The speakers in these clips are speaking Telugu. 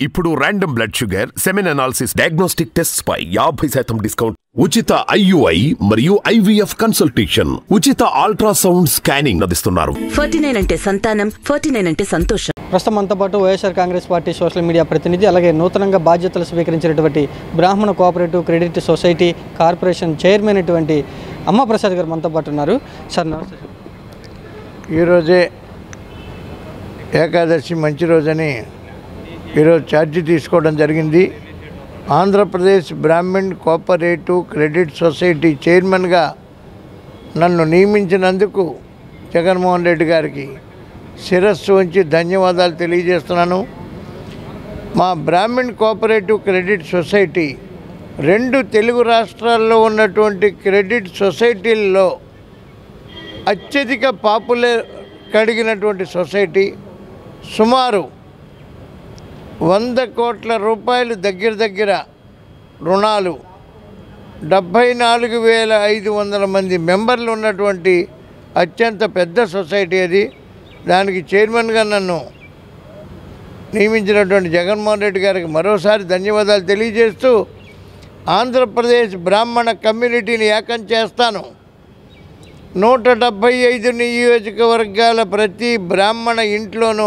ఇప్పుడు random blood sugar semen analysis diagnostic test పై యాభై శాతం డిస్కౌంట్ ఉచిత ఐయుఐ మరియు ఐవీఎఫ్ కన్సల్టేషన్ ఉచిత అల్ట్రాసౌండ్ స్కానింగ్ అందిస్తున్నారు ఫార్టీ నైన్ అంటే సంతానం ఫార్టీ నైన్ అంటే సంతోషం ప్రస్తుతం మనతో పాటు YSR congress party social media ప్రతినిధి అలాగే నూతనంగా బాధ్యతలు స్వీకరించినటువంటి Brahmana cooperative credit society corporation chairman అయినటువంటి అమ్మ ప్రసాద్ గారు మనతో పాటు ఉన్నారు సార్ నమస్తే సార్. ఈరోజే ఏకాదశి మంచి రోజని ఈరోజు ఛార్జీ తీసుకోవడం జరిగింది Andhra Pradesh Brahman cooperative credit society చైర్మన్గా నన్ను నియమించినందుకు జగన్మోహన్ రెడ్డి గారికి శిరస్సు ఉంచి ధన్యవాదాలు తెలియజేస్తున్నాను మా బ్రాహ్మణ్ కోఆపరేటివ్ క్రెడిట్ సొసైటీ రెండు తెలుగు రాష్ట్రాల్లో ఉన్నటువంటి క్రెడిట్ సొసైటీల్లో అత్యధిక పాపులర్ కలిగినటువంటి సొసైటీ సుమారు వంద కోట్ల రూపాయలు దగ్గర దగ్గర రుణాలు డెబ్భై నాలుగు వేల ఐదు వందల మంది మెంబర్లు ఉన్నటువంటి అత్యంత పెద్ద సొసైటీ అది దానికి చైర్మన్గా నన్ను నియమించినటువంటి జగన్మోహన్ రెడ్డి గారికి మరోసారి ధన్యవాదాలు తెలియజేస్తూ ఆంధ్రప్రదేశ్ బ్రాహ్మణ కమ్యూనిటీని ఏకం చేస్తాను నూట డెబ్భై ఐదు నియోజకవర్గాల ప్రతి బ్రాహ్మణ ఇంట్లోనూ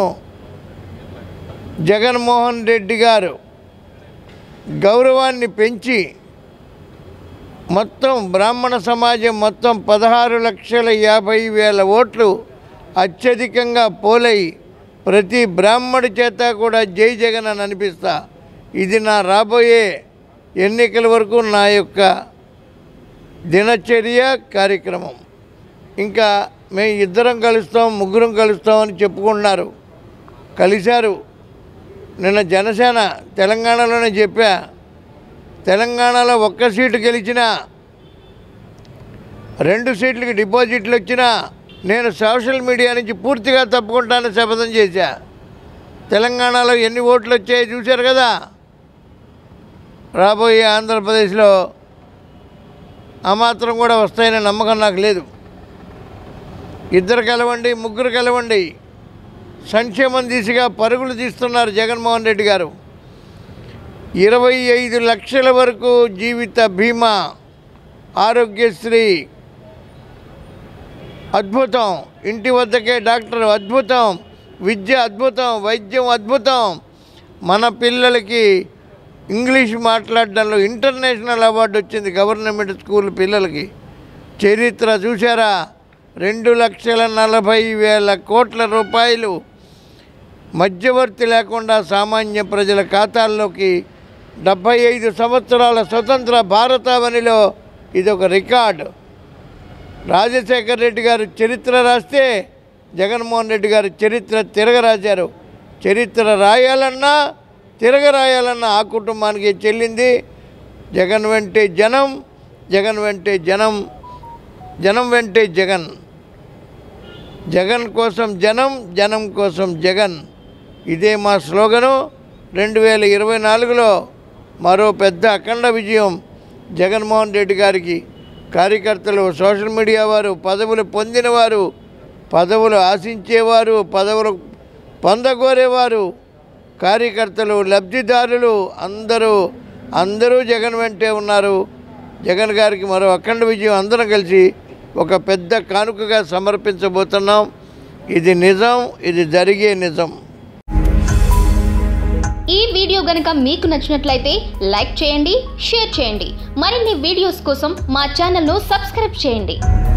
జగన్మోహన్ రెడ్డి గారు గౌరవాన్ని పెంచి మొత్తం బ్రాహ్మణ సమాజం మొత్తం పదహారు లక్షల యాభై వేల ఓట్లు అత్యధికంగా పోలై ప్రతి బ్రాహ్మడి చేత కూడా జై జగన్ అని అనిపిస్తా ఇది నా రాబోయే ఎన్నికల వరకు నా యొక్క దినచర్య కార్యక్రమం ఇంకా మేము ఇద్దరం కలుస్తాం ముగ్గురం కలుస్తామని చెప్పుకుంటున్నారు కలిశారు నిన్న జనసేన తెలంగాణలోనే చెప్పా తెలంగాణలో ఒక్క సీటు గెలిచినా రెండు సీట్లకి డిపాజిట్లు వచ్చినా నేను సోషల్ మీడియా నుంచి పూర్తిగా తప్పుకుంటానని శపథం చేశా తెలంగాణలో ఎన్ని ఓట్లు వచ్చాయో చూశారు కదా రాబోయే ఆంధ్రప్రదేశ్లో ఆ మాత్రం కూడా వస్తాయనే నమ్మకం నాకు లేదు ఇద్దరు కలవండి ముగ్గురు కలవండి సంక్షేమం దిశగా పరుగులు తీస్తున్నారు జగన్మోహన్ రెడ్డి గారు ఇరవై ఐదు లక్షల వరకు జీవిత బీమా ఆరోగ్యశ్రీ అద్భుతం ఇంటి వద్దకే డాక్టర్ అద్భుతం విద్య అద్భుతం వైద్యం అద్భుతం మన పిల్లలకి ఇంగ్లీష్ మాట్లాడడంలో ఇంటర్నేషనల్ అవార్డు వచ్చింది గవర్నమెంట్ స్కూల్ పిల్లలకి చరిత్ర చూసారా రెండు లక్షల నలభై వేల కోట్ల రూపాయలు మధ్యవర్తి లేకుండా సామాన్య ప్రజల ఖాతాల్లోకి డెబ్భై ఐదు సంవత్సరాల స్వతంత్ర భారతావనిలో ఇది ఒక రికార్డు రాజశేఖర్ రెడ్డి గారు చరిత్ర రాస్తే జగన్మోహన్ రెడ్డి గారు చరిత్ర తిరగరాశారు చరిత్ర రాయాలన్నా తిరగరాయాలన్నా ఆ కుటుంబానికి చెల్లింది జగన్ వెంటే జనం జగన్ వెంటే జనం జనం వెంటే జగన్ జగన్ కోసం జనం జనం కోసం జగన్ ఇదే మా స్లోగను రెండు వేల ఇరవై నాలుగులో మరో పెద్ద అఖండ విజయం జగన్మోహన్ రెడ్డి గారికి కార్యకర్తలు సోషల్ మీడియా వారు పదవులు పొందినవారు పదవులు ఆశించేవారు పదవులు పొందగోరేవారు కార్యకర్తలు లబ్ధిదారులు అందరూ అందరూ జగన్ వెంటే ఉన్నారు జగన్ గారికి మరో అఖండ విజయం అందరం కలిసి ఒక పెద్ద కానుకగా సమర్పించబోతున్నాం ఇది నిజం ఇది జరిగే నిజం ఈ వీడియో గనుక మీకు నచ్చినట్లయితే లైక్ చేయండి షేర్ చేయండి మరిన్ని వీడియోస్ కోసం మా ఛానల్ను సబ్స్క్రైబ్ చేయండి